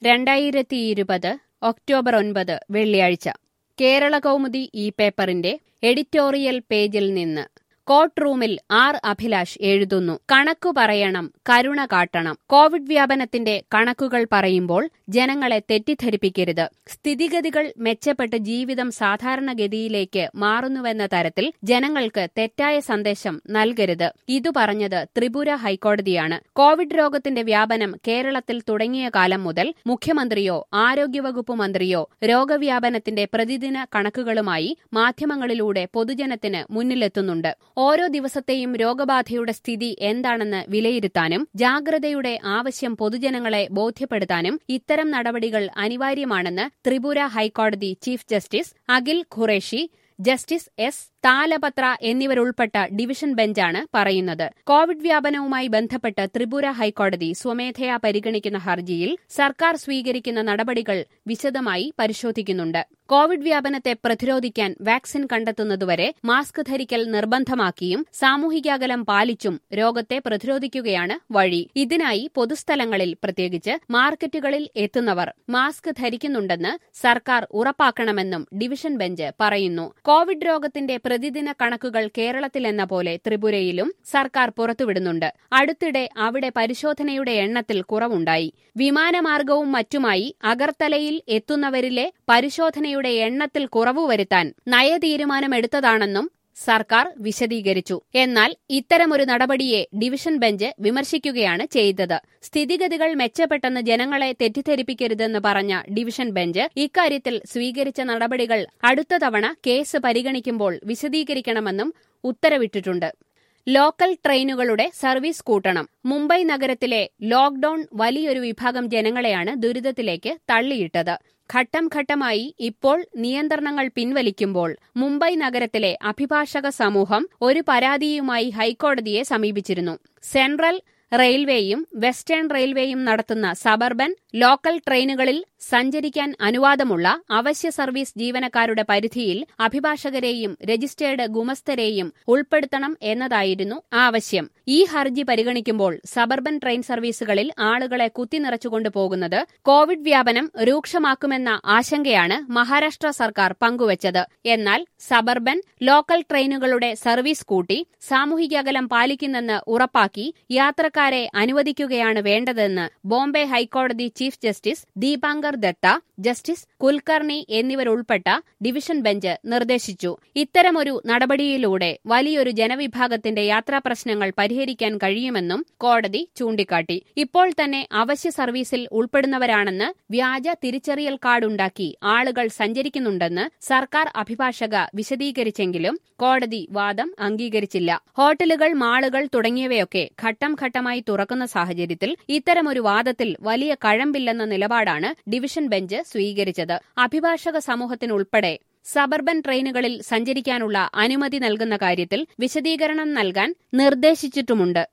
രണ്ടായിരത്തി ഇരുപത് ഒക്ടോബർ ഒൻപത് വെള്ളിയാഴ്ച കേരള കൗമുദി ഈ പേപ്പറിന്റെ എഡിറ്റോറിയൽ പേജിൽ നിന്ന് കോർട്ട് റൂമിൽ ആർ അഭിലാഷ് എഴുതുന്നു കണക്കു പറയണം കരുണ കാട്ടണം കോവിഡ് വ്യാപനത്തിന്റെ കണക്കുകൾ പറയുമ്പോൾ ജനങ്ങളെ തെറ്റിദ്ധരിപ്പിക്കരുത് സ്ഥിതിഗതികൾ മെച്ചപ്പെട്ട് ജീവിതം സാധാരണഗതിയിലേക്ക് മാറുന്നുവെന്ന തരത്തിൽ ജനങ്ങൾക്ക് തെറ്റായ സന്ദേശം നൽകരുത് ഇതു പറഞ്ഞത് ത്രിപുര ഹൈക്കോടതിയാണ് കോവിഡ് രോഗത്തിന്റെ വ്യാപനം കേരളത്തിൽ തുടങ്ങിയ കാലം മുതൽ മുഖ്യമന്ത്രിയോ ആരോഗ്യവകുപ്പ് മന്ത്രിയോ രോഗവ്യാപനത്തിന്റെ പ്രതിദിന കണക്കുകളുമായി മാധ്യമങ്ങളിലൂടെ പൊതുജനത്തിന് മുന്നിലെത്തുന്നുണ്ട് ഓരോ ദിവസത്തെയും രോഗബാധയുടെ സ്ഥിതി എന്താണെന്ന് വിലയിരുത്താനും ജാഗ്രതയുടെ ആവശ്യം പൊതുജനങ്ങളെ ബോധ്യപ്പെടുത്താനും ഇത്തരം നടപടികൾ അനിവാര്യമാണെന്ന് ത്രിപുര ഹൈക്കോടതി chief justice Akhil Qureshi justice S Talapatra എന്നിവരുൾപ്പെട്ട ഡിവിഷൻ ബെഞ്ചാണ് പറയുന്നത് കോവിഡ് വ്യാപനവുമായി ബന്ധപ്പെട്ട് ത്രിപുര ഹൈക്കോടതി സ്വമേധയാ പരിഗണിക്കുന്ന ഹർജിയിൽ സർക്കാർ സ്വീകരിക്കുന്ന നടപടികൾ വിശദമായി പരിശോധിക്കുന്നുണ്ട് കോവിഡ് വ്യാപനത്തെ പ്രതിരോധിക്കാൻ വാക്സിൻ കണ്ടെത്തുന്നതുവരെ മാസ്ക് ധരിക്കൽ നിർബന്ധമാക്കിയും സാമൂഹികാകലം പാലിച്ചും രോഗത്തെ പ്രതിരോധിക്കുകയാണ് വഴി ഇതിനായി പൊതുസ്ഥലങ്ങളിൽ പ്രത്യേകിച്ച് മാർക്കറ്റുകളിൽ എത്തുന്നവർ മാസ്ക് ധരിക്കുന്നുണ്ടെന്ന് സർക്കാർ ഉറപ്പാക്കണമെന്നും ഡിവിഷൻ ബെഞ്ച് പറയുന്നു കോവിഡ് രോഗത്തിന്റെ പ്രതിദിന കണക്കുകൾ കേരളത്തിലെന്ന പോലെ ത്രിപുരയിലും സർക്കാർ പുറത്തുവിടുന്നുണ്ട് അടുത്തിടെ അവിടെ പരിശോധനയുടെ എണ്ണത്തിൽ കുറവുണ്ടായി വിമാനമാർഗവും മറ്റുമായി അഗർത്തലയിൽ എത്തുന്നവരിലെ പരിശോധനയുടെ എണ്ണത്തിൽ കുറവ് വരുത്താൻ നയതീരുമാനമെടുത്തതാണെന്നും സർക്കാർ വിശദീകരിച്ചു എന്നാൽ ഇത്തരമൊരു നടപടിയെ ഡിവിഷൻ ബെഞ്ച് വിമർശിക്കുകയാണ് ചെയ്തത് സ്ഥിതിഗതികൾ മെച്ചപ്പെട്ടെന്ന് ജനങ്ങളെ തെറ്റിദ്ധരിപ്പിക്കരുതെന്ന് പറഞ്ഞ ഡിവിഷൻ ബെഞ്ച് ഇക്കാര്യത്തിൽ സ്വീകരിച്ച നടപടികൾ അടുത്ത തവണ കേസ് പരിഗണിക്കുമ്പോൾ വിശദീകരിക്കണമെന്നും ഉത്തരവിട്ടിട്ടുണ്ട് ലോക്കൽ ട്രെയിനുകളുടെ സർവീസ് കൂട്ടണം മുംബൈ നഗരത്തിലെ ലോക്ഡൌൺ വലിയൊരു വിഭാഗം ജനങ്ങളെയാണ് ദുരിതത്തിലേക്ക് തള്ളിയിട്ടത് ഘട്ടം ഘട്ടമായി ഇപ്പോൾ നിയന്ത്രണങ്ങൾ പിൻവലിക്കുമ്പോൾ മുംബൈ നഗരത്തിലെ അഭിഭാഷക സമൂഹം ഒരു പരാതിയുമായി ഹൈക്കോടതിയെ സമീപിച്ചിരുന്നു സെൻട്രൽ റെയിൽവേയും വെസ്റ്റേൺ റെയിൽവേയും നടത്തുന്ന സബർബൻ ലോക്കൽ ട്രെയിനുകളിൽ സഞ്ചരിക്കാൻ അനുവാദമുള്ള അവശ്യ സർവീസ് ജീവനക്കാരുടെ പരിധിയിൽ അഭിഭാഷകരെയും രജിസ്റ്റേർഡ് ഗുമസ്തരെയും ഉൾപ്പെടുത്തണം എന്നതായിരുന്നു ആവശ്യം ഈ ഹർജി പരിഗണിക്കുമ്പോൾ സബർബൻ ട്രെയിൻ സർവീസുകളിൽ ആളുകളെ കുത്തിനിറച്ചുകൊണ്ട് പോകുന്നത് കോവിഡ് വ്യാപനം രൂക്ഷമാക്കുമെന്ന ആശങ്കയാണ് മഹാരാഷ്ട്ര സർക്കാർ പങ്കുവച്ചത് എന്നാൽ സബർബൻ ലോക്കൽ ട്രെയിനുകളുടെ സർവീസ് കൂട്ടി സാമൂഹിക അകലം പാലിക്കുന്നെന്ന് ഉറപ്പാക്കി യാത്രക്കാരെ അനുവദിക്കുകയാണ് വേണ്ടതെന്ന് ബോംബെ ഹൈക്കോടതി chief justice Dipankar Datta justice Kulkarni എന്നിവരുൾപ്പെട്ട ഡിവിഷൻ ബെഞ്ച് നിർദ്ദേശിച്ചു ഇത്തരമൊരു നടപടിയിലൂടെ വലിയൊരു ജനവിഭാഗത്തിന്റെ യാത്രാ പ്രശ്നങ്ങൾ പരിഹരിക്കാൻ കഴിയുമെന്നും കോടതി ചൂണ്ടിക്കാട്ടി ഇപ്പോൾ തന്നെ അവശ്യ സർവീസിൽ ഉൾപ്പെടുന്നവരാണെന്ന് വ്യാജ തിരിച്ചറിയൽ കാർഡുണ്ടാക്കി ആളുകൾ സഞ്ചരിക്കുന്നുണ്ടെന്ന് സർക്കാർ അഭിഭാഷക വിശദീകരിച്ചെങ്കിലും കോടതി വാദം അംഗീകരിച്ചില്ല ഹോട്ടലുകൾ മാളുകൾ തുടങ്ങിയവയൊക്കെ ഘട്ടം ഘട്ടമായി തുറക്കുന്ന സാഹചര്യത്തിൽ ഇത്തരമൊരു വാദത്തിൽ വലിയ കഴമ്പില്ലെന്ന നിലപാടാണ് ഡിവിഷൻ ബെഞ്ച് സ്വീകരിച്ചത് അഭിഭാഷക സമൂഹത്തിനുൾപ്പെടെ സബർബൻ ട്രെയിനുകളിൽ സഞ്ചരിക്കാനുള്ള അനുമതി നൽകുന്ന കാര്യത്തിൽ വിശദീകരണം നൽകാൻ നിർദ്ദേശിച്ചിട്ടുമുണ്ട്